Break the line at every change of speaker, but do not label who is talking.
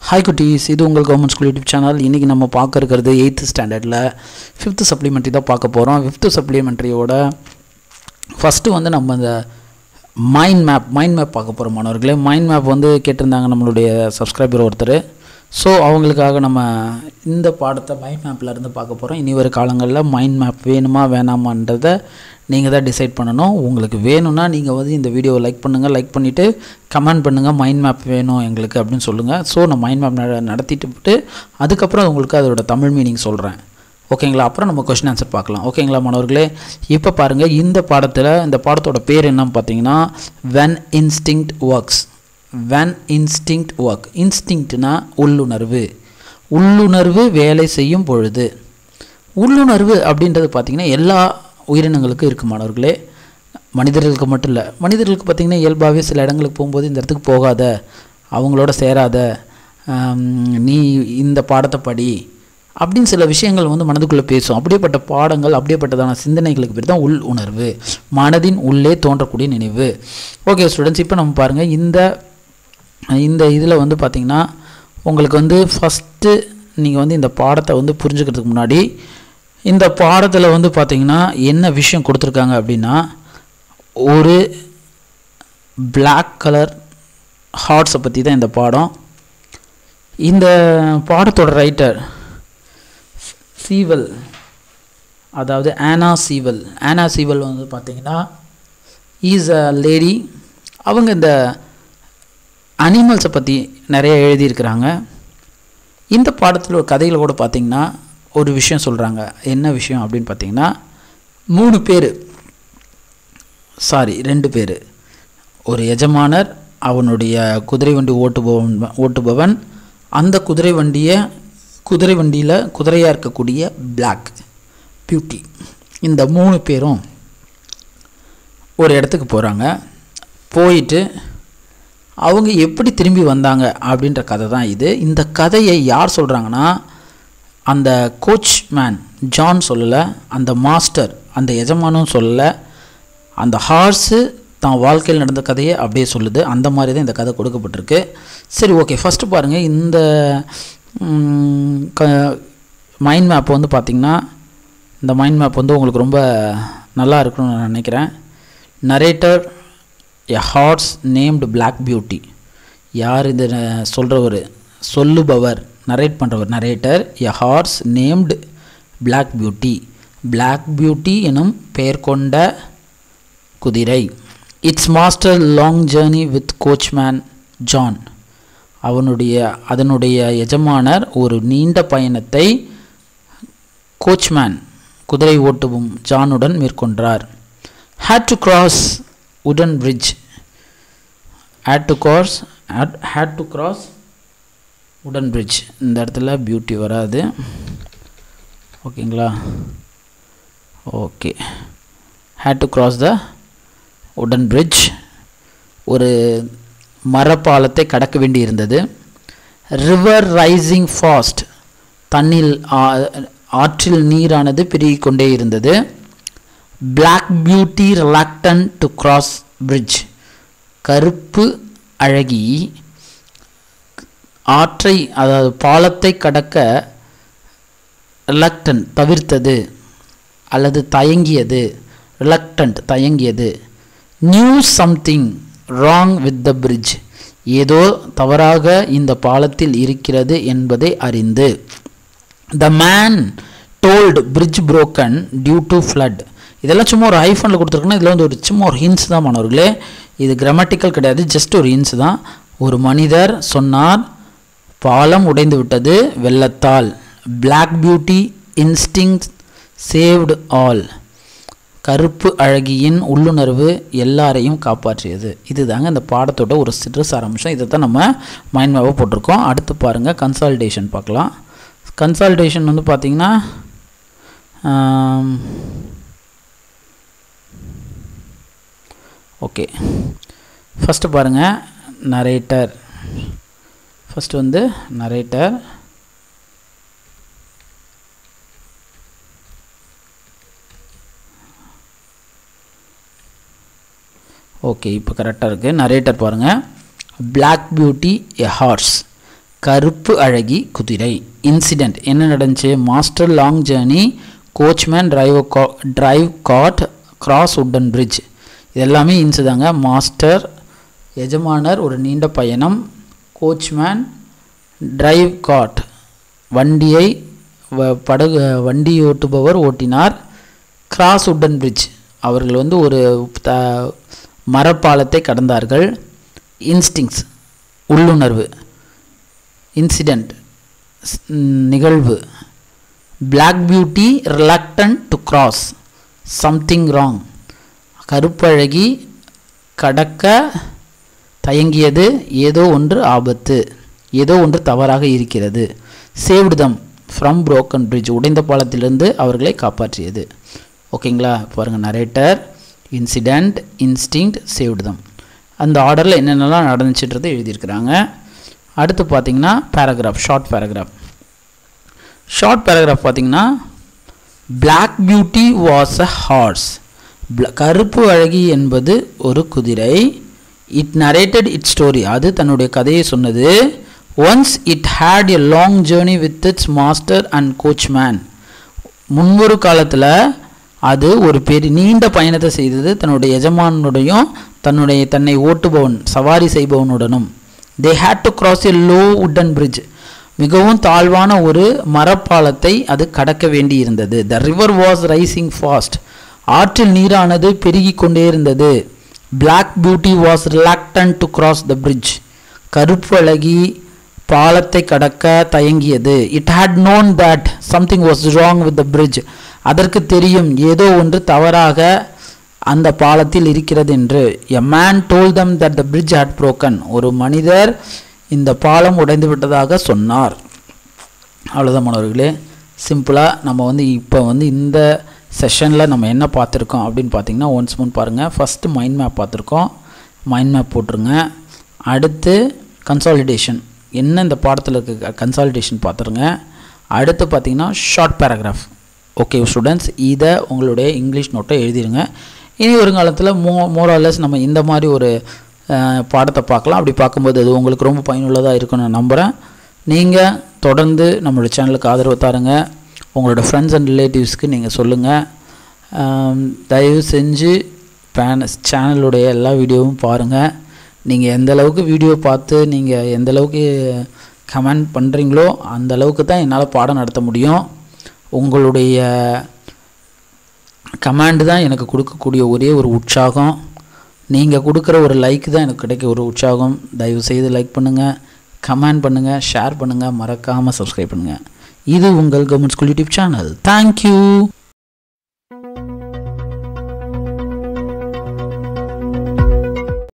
hi குட்டீஸ் இது உங்கள் கவர்மெண்ட் ஸ்கூல் யூடியூப் சேனல் இன்றைக்கி நம்ம பார்க்க இருக்கிறது எயித்து ஸ்டாண்டர்டில் ஃபிஃப்த்து சப்ளிமெண்ட்ரி தான் பார்க்க போகிறோம் ஃபிஃப்த்து சப்ளிமெண்ட்ரியோட ஃபஸ்ட்டு வந்து நம்ம இந்த மைண்ட் மேப் மைண்ட் மேப் பார்க்க போகிறோம் மாணவர்களே மைண்ட் மேப் வந்து கேட்டிருந்தாங்க நம்மளுடைய சப்ஸ்கிரைபர் ஒருத்தர் ஸோ அவங்களுக்காக நம்ம இந்த பாடத்தை மைண்ட் மேப்பில் இருந்து பார்க்க போகிறோம் இனி வரும் காலங்களில் மைண்ட் மேப் வேணுமா வேணாமான்றதை நீங்கள் தான் டிசைட் பண்ணணும் உங்களுக்கு வேணும்னா நீங்கள் வந்து இந்த வீடியோவை லைக் பண்ணுங்கள் லைக் பண்ணிவிட்டு கமெண்ட் பண்ணுங்கள் மைண்ட் மேப் வேணும் எங்களுக்கு அப்படின்னு சொல்லுங்கள் ஸோ நான் மைண்ட் மேப் நட நடத்திட்டு விட்டு அதுக்கப்புறம் உங்களுக்கு அதோட தமிழ் மீனிங் சொல்கிறேன் ஓகேங்களா அப்புறம் நம்ம கொஷின் ஆன்சர் பார்க்கலாம் ஓகேங்களா மாணவர்களே இப்போ பாருங்கள் இந்த பாடத்தில் இந்த பாடத்தோட பேர் என்னன்னு பார்த்தீங்கன்னா when instinct works when instinct work இன்ஸ்டிங்க்ட்னா உள்ளுணர்வு உள்ளுணர்வு வேலை செய்யும் பொழுது உள்ளுணர்வு அப்படின்றது பார்த்திங்கன்னா எல்லா உயிரினங்களுக்கும் இருக்குது மாணவர்களே மனிதர்களுக்கு மட்டும் இல்லை மனிதர்களுக்கு பார்த்திங்கன்னா இயல்பாகவே சில இடங்களுக்கு போகும்போது இந்த இடத்துக்கு போகாத அவங்களோட சேராத ஆம், நீ இந்த பாடத்தை படி அப்படின்னு சில விஷயங்கள் வந்து மனதுக்குள்ளே பேசும் அப்படியேப்பட்ட பாடங்கள் அப்படியேப்பட்டதான சிந்தனைகளுக்கு பேர் தான் உள் உணர்வு மனதின் உள்ளே தோன்றக்கூடிய நினைவு ஓகே ஸ்டூடெண்ட்ஸ் இப்போ நம்ம பாருங்கள் இந்த இந்த இதில் வந்து பார்த்திங்கன்னா உங்களுக்கு வந்து ஃபஸ்ட்டு நீங்கள் வந்து இந்த பாடத்தை வந்து புரிஞ்சுக்கிறதுக்கு முன்னாடி இந்த பாடத்தில் வந்து பார்த்திங்கன்னா என்ன விஷயம் கொடுத்துருக்காங்க அப்படின்னா ஒரு Black கலர் ஹார்ட்ஸை பற்றி தான் இந்த பாடம் இந்த பாடத்தோட ரைட்டர் சீவல் அதாவது ஆனா சீவல் ஆனா சீவல் வந்து பார்த்திங்கன்னா ஈஸ் அ லேடி அவங்க இந்த அனிமல்ஸை பற்றி நிறைய எழுதியிருக்கிறாங்க இந்த பாடத்தில் ஒரு கதையில் கூட பார்த்திங்கன்னா ஒரு விஷயம் சொல்கிறாங்க என்ன விஷயம் அப்படின்னு பார்த்தீங்கன்னா மூணு பேர் சாரி ரெண்டு பேர் ஒரு எஜமானர் அவனுடைய குதிரை வண்டி ஓட்டுபவன் ஓட்டுபவன் அந்த குதிரை வண்டியை குதிரை வண்டியில் குதிரையாக இருக்கக்கூடிய பிளாக் பியூட்டி இந்த மூணு பேரும் ஒரு இடத்துக்கு போகிறாங்க போயிட்டு அவங்க எப்படி திரும்பி வந்தாங்க அப்படின்ற கதை தான் இது இந்த கதையை யார் சொல்கிறாங்கன்னா அந்த கோச் மேன் ஜான் சொல்லலை அந்த மாஸ்டர் அந்த எஜமானும் சொல்லலை அந்த ஹார்ஸு தான் வாழ்க்கையில் நடந்த கதையை அப்படியே சொல்லுது அந்த மாதிரி தான் இந்த கதை கொடுக்கப்பட்டிருக்கு சரி ஓகே ஃபஸ்ட்டு பாருங்கள் இந்த ம், க மைண்ட் மேப் வந்து பார்த்திங்கன்னா இந்த மைண்ட் மேப் வந்து உங்களுக்கு ரொம்ப நல்லா இருக்கும்னு நான் நினைக்கிறேன் narrator a horse named Black beauty யார் இது சொல்கிறவர் சொல்லுபவர் நரேட் பண்ணுறவர் narrator a horse named Black beauty Black beauty எனும் பெயர் கொண்ட குதிரை it's master long journey with coachman John அவனுடைய அதனுடைய எஜமானர் ஒரு நீண்ட பயணத்தை கோச்மேன் குதிரை ஓட்டுவும் ஜானுடன் மேற்கொண்டார் had to cross wooden bridge had to cross had, had to cross wooden bridge இந்த இடத்துல பியூட்டி வராது ஓகேங்களா okay had to cross the wooden bridge ஒரு மரப்பாலத்தை கடக்க வேண்டி இருந்தது ரிவர் ரைசிங் ஃபாஸ்ட் தண்ணில் ஆ- ஆற்றில் நீரானது பெருகிக் கொண்டே இருந்தது Black beauty reluctant to cross bridge கருப்பு அழகி ஆற்றை அதாவது பாலத்தை கடக்க reluctant தவிர்த்தது அல்லது தயங்கியது reluctant தயங்கியது knew something wrong with the bridge ஏதோ தவறாக இந்த பாலத்தில் இருக்கிறது என்பதை அறிந்து the man told bridge broken due to flood இதெல்லாம் சும்மா ஒரு ஐஃபோனில் கொடுத்துருக்குன்னா இதில் வந்து ஒரு சும்மா ஒரு ஹின்ஸ் தான் மாணவர்களே இது கிராமட்டிக்கல் கிடையாது ஜஸ்ட் ஒரு ஹின்ஸ் தான் ஒரு மனிதர் சொன்னார் பாலம் உடைந்து விட்டது வெள்ளத்தால் Black Beauty instinct saved all கருப்பு அழகியின் உள்ளுணர்வு எல்லாரையும் காப்பாற்றியது இதுதாங்க இந்த பாடத்தோட ஒரு சிறு சாராம்சம் இதை தான் நம்ம மைண்ட் மேப்பாக போட்டிருக்கோம் அடுத்து பாருங்கள் கன்சால்டேஷன் பார்க்கலாம் கன்சால்டேஷன் வந்து பார்த்திங்கன்னா ஓகே ஃபஸ்ட்டு பாருங்கள் நரேட்டர் ஃபஸ்ட்டு வந்து நரேட்டர் ஓகே இப்போ கரெக்டாக இருக்குது நரேட்டர் பாருங்கள் Black பியூட்டி எ ஹார்ஸ் கருப்பு அழகி குதிரை இன்சிடெண்ட் என்ன நடந்துச்சு master long journey coachman drive drive got cross wooden bridge இது எல்லாமே இன்சுதாங்க மாஸ்டர் எஜமானர் ஒரு நீண்ட பயணம் கோச்மேன் டிரைவ் காட் வண்டியை வ- படகு வண்டி ஓட்டுபவர் ஓட்டினார் கிராஸ் உட்டன் பிரிட்ஜ் அவர்கள் வந்து ஒரு த மரப்பாலத்தை கடந்தார்கள் இன்ஸ்டிங்ஸ் உள்ளுணர்வு இன்சிடெண்ட் நிகழ்வு Black beauty reluctant to cross something wrong கருப்பழகி கடக்க தயங்கியது ஏதோ ஒன்று ஆபத்து ஏதோ ஒன்று தவறாக இருக்கிறது saved them from broken bridge உடைந்த பாலத்திலிருந்து அவர்களை காப்பாற்றியது ஓகேங்களா பாருங்கள் narrator incident instinct saved them அந்த ஆர்டரில் என்னென்னலாம் நடந்துச்சுன்றதை எழுதியிருக்கிறாங்க அடுத்து பார்த்தீங்கன்னா paragraph short paragraph short paragraph பார்த்தீங்கன்னா Black Beauty was a hours கருப்பு அழகி என்பது ஒரு குதிரை இட் நரேட்டட் இட் ஸ்டோரி அது தன்னுடைய கதையை சொன்னது once it had a long journey with its master and coachman முன்பொரு காலத்தில் அது ஒரு பெரிய நீண்ட பயணத்தை செய்தது தன்னுடைய எஜமானுடையும் தன்னுடைய தன்னை ஓட்டுபவன் சவாரி செய்பவனுடனும் they had to cross a low wooden bridge மிகவும் தாழ்வான ஒரு மரப்பாலத்தை அது கடக்க வேண்டியிருந்தது the river was rising fast ஆற்றில் நீரானது பெருகிக் கொண்டே இருந்தது Black Beauty was reluctant to cross the bridge கருப்பு அழகி பாலத்தை கடக்க தயங்கியது it had known that something was wrong with the bridge அதற்கு தெரியும் ஏதோ ஒன்று தவறாக அந்த பாலத்தில் இருக்கிறது என்று a man told them that the bridge had broken ஒரு மனிதர் இந்த பாலம் உடைந்து விட்டதாக சொன்னார் அவ்வளோதான் மாணவர்களே சிம்பிளாக நம்ம வந்து இப்போ வந்து இந்த செஷனில் நம்ம என்ன பார்த்துருக்கோம் அப்படின்னு பார்த்தீங்கன்னா ஒன்ஸ் முன் பாருங்கள் ஃபஸ்ட்டு மைண்ட் மேப் பார்த்துருக்கோம் மைண்ட் மேப் போட்டுருங்க அடுத்து கன்சாலிடேஷன் என்ன இந்த பாடத்தில் இருக்க கன்சாலிடேஷன் பார்த்துருங்க அடுத்து பார்த்தீங்கன்னா ஷார்ட் பேராகிராஃப் ஓகே ஸ்டூடெண்ட்ஸ் இதை உங்களுடைய இங்கிலீஷ் நோட்டை எழுதிருங்க இனி வருங்காலத்தில் மோ மோரலஸ் நம்ம இந்த மாதிரி ஒரு அஹ், பாடத்தை பார்க்கலாம் அப்படி பார்க்கும்போது அது உங்களுக்கு ரொம்ப பயனுள்ளதாக இருக்கும்னு நான் நம்புகிறேன் நீங்கள் தொடர்ந்து நம்மளோட சேனலுக்கு ஆதரவு தாருங்க உங்களோட ஃப்ரெண்ட்ஸ் அண்ட் ரிலேட்டிவ்ஸ்க்கு நீங்கள் சொல்லுங்கள் தயவு செஞ்சு பேன சேனலுடைய எல்லா வீடியோவும் பாருங்கள் நீங்கள் எந்த அளவுக்கு வீடியோ பார்த்து நீங்கள் எந்த அளவுக்கு கமெண்ட் பண்ணுறீங்களோ அந்த அளவுக்கு தான் என்னால் பாடம் நடத்த முடியும் உங்களுடைய கமாண்டு தான் எனக்கு கொடுக்கக்கூடிய ஒரே ஒரு உற்சாகம் நீங்கள் கொடுக்குற ஒரு லைக் தான் எனக்கு கிடைக்க ஒரு உற்சாகம் தயவு செய்து லைக் பண்ணுங்கள் கமெண்ட் பண்ணுங்கள் ஷேர் பண்ணுங்கள் மறக்காமல் சப்ஸ்கிரைப் பண்ணுங்கள் இது உங்கள் government school YouTube channel thank you